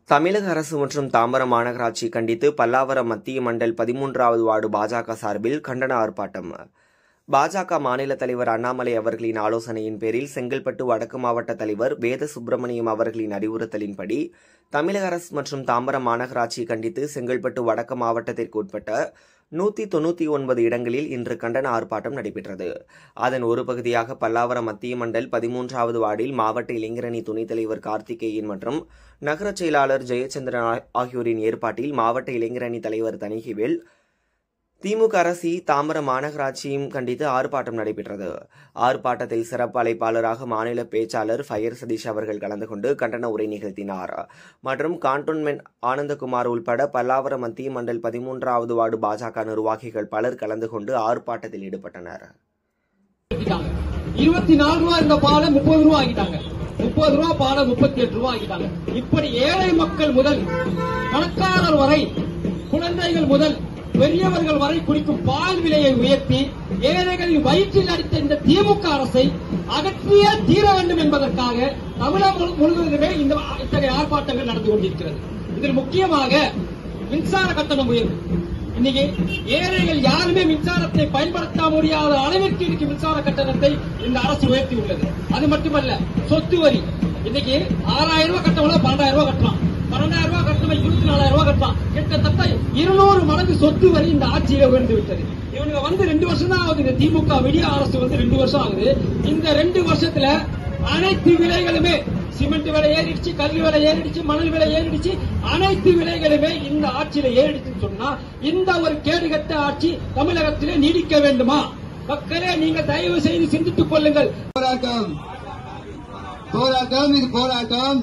தமிழக அரசு மற்றும் தாம்பரம் மாநகராட்சி கண்டித்து பல்லாவரம் மத்திய மண்டல் பதிமூன்றாவது வார்டு பாஜக சார்பில் கண்டன ஆர்ப்பாட்டம் பாஜக மாநில தலைவர் அண்ணாமலை அவர்களின் ஆலோசனையின் பேரில் செங்கல்பட்டு வடக்கு மாவட்ட தலைவர் வேத சுப்பிரமணியம் அவர்களின் அறிவுறுத்தலின்படி தமிழக அரசு மற்றும் தாம்பரம் மாநகராட்சி கண்டித்து செங்கல்பட்டு வடக்கு மாவட்டத்திற்கு உட்பட்ட நூத்தி தொண்ணூத்தி ஒன்பது இடங்களில் இன்று கண்டன ஆர்ப்பாட்டம் நடைபெற்றது அதன் ஒரு பகுதியாக பல்லாவரம் மத்திய மண்டல் பதிமூன்றாவது வார்டில் மாவட்ட இளைஞரணி துணைத் தலைவர் கார்த்திகேயன் மற்றும் நகர செயலாளர் ஜெயச்சந்திரன் ஆ- ஆகியோரின் ஏற்பாட்டில் மாவட்ட இளைஞரணி தலைவர் தணிகைவேல் திமுக அரசி தாம்பரம் மாநகராட்சியும் கண்டித்து ஆர்ப்பாட்டம் நடைபெற்றது ஆர்ப்பாட்டத்தில் சிறப்பு அழைப்பாளராக மாநில பேச்சாளர் ஃபயர் சதீஷ் அவர்கள் கலந்து கொண்டு கண்டன உரை நிகழ்த்தினார் மற்றும் கான்டோன்மெண்ட் ஆனந்தகுமார் உள்பட பல்லாவரம் மத்திய மண்டல் பதிமூன்றாவது வார்டு பாஜக நிர்வாகிகள் பலர் கலந்து கொண்டு ஆர்ப்பாட்டத்தில் ஈடுபட்டனர் ஆக்கிட்டாங்க. இருபத்தி நாலு ரூபா இந்த பாலை முப்பது ரூபா ஆக்கிட்டாங்க முப்பது ரூபா பாலை முப்பத்தி எட்டு ரூபா ஆக்கிட்டாங்க இப்படி ஏழை மக்கள் முதல் பணக்காரர் வரை குழந்தைகள் முதல் பெரியவர்கள் வரை குடிக்கும் பால் விலையை உயர்த்தி ஏழைகளின் வயிற்றில் அடித்த இந்த திமுக அரசை அகற்றியே தீர வேண்டும் என்பதற்காக தமிழகம் முழு- முழுவதுமே இந்த இத்தகைய ஆர்ப்பாட்டங்கள் நடந்து கொண்டிருக்கிறது இதில் முக்கியமாக மின்சார கட்டணம் உயர்வு இன்னைக்கு ஏழைகள் யாருமே மின்சாரத்தை பயன்படுத்த முடியாத அளவிற்கு இன்னைக்கு மின்சார கட்டணத்தை இந்த அரசு உயர்த்தி உள்ளது அது மட்டுமல்ல சொத்து வரி இன்னைக்கு ஆறாயிரம் ரூபாய் கட்டவங்கள பன்னெண்டாயிரம் ரூபாய் கட்டலாம் பன்னெண்டாயிரம் ரூபாய் கட்டணம் இருபத்தி நாலாயிரம் ரூபாய் கட்டலாம் கிட்டத்தட்ட இருநூறு மடங்கு சொத்து வரி இந்த ஆட்சியில உயர்ந்து விட்டது இவனுங்க வந்து ரெண்டு வருஷம் தான் ஆகுது இந்த திமுக விடிய அரசு வந்து ரெண்டு வருஷம் ஆகுது இந்த ரெண்டு வருஷத்துல அனைத்து விலைகளுமே சிமெண்ட் விலை ஏறிடுச்சு கல்வி விலை ஏறிடுச்சு மணல் விலை ஏறிடுச்சு அனைத்து விலைகளுமே இந்த ஆட்சியில ஏறிடுச்சுன்னு சொன்னா இந்த ஒரு கேடுகட்ட ஆட்சி தமிழகத்திலே நீடிக்க வேண்டுமா மக்களே நீங்க தயவு செய்து சிந்தித்துக் கொள்ளுங்கள் போராட்டம் போராட்டம் இது போராட்டம்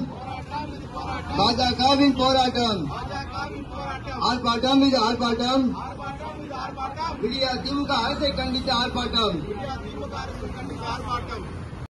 பாஜகவின் போராட்டம் ஆர்ப்பாட்டம் இது ஆர்ப்பாட்டம் விடிய திமுக அரசை கண்டித்து ஆர்ப்பாட்டம்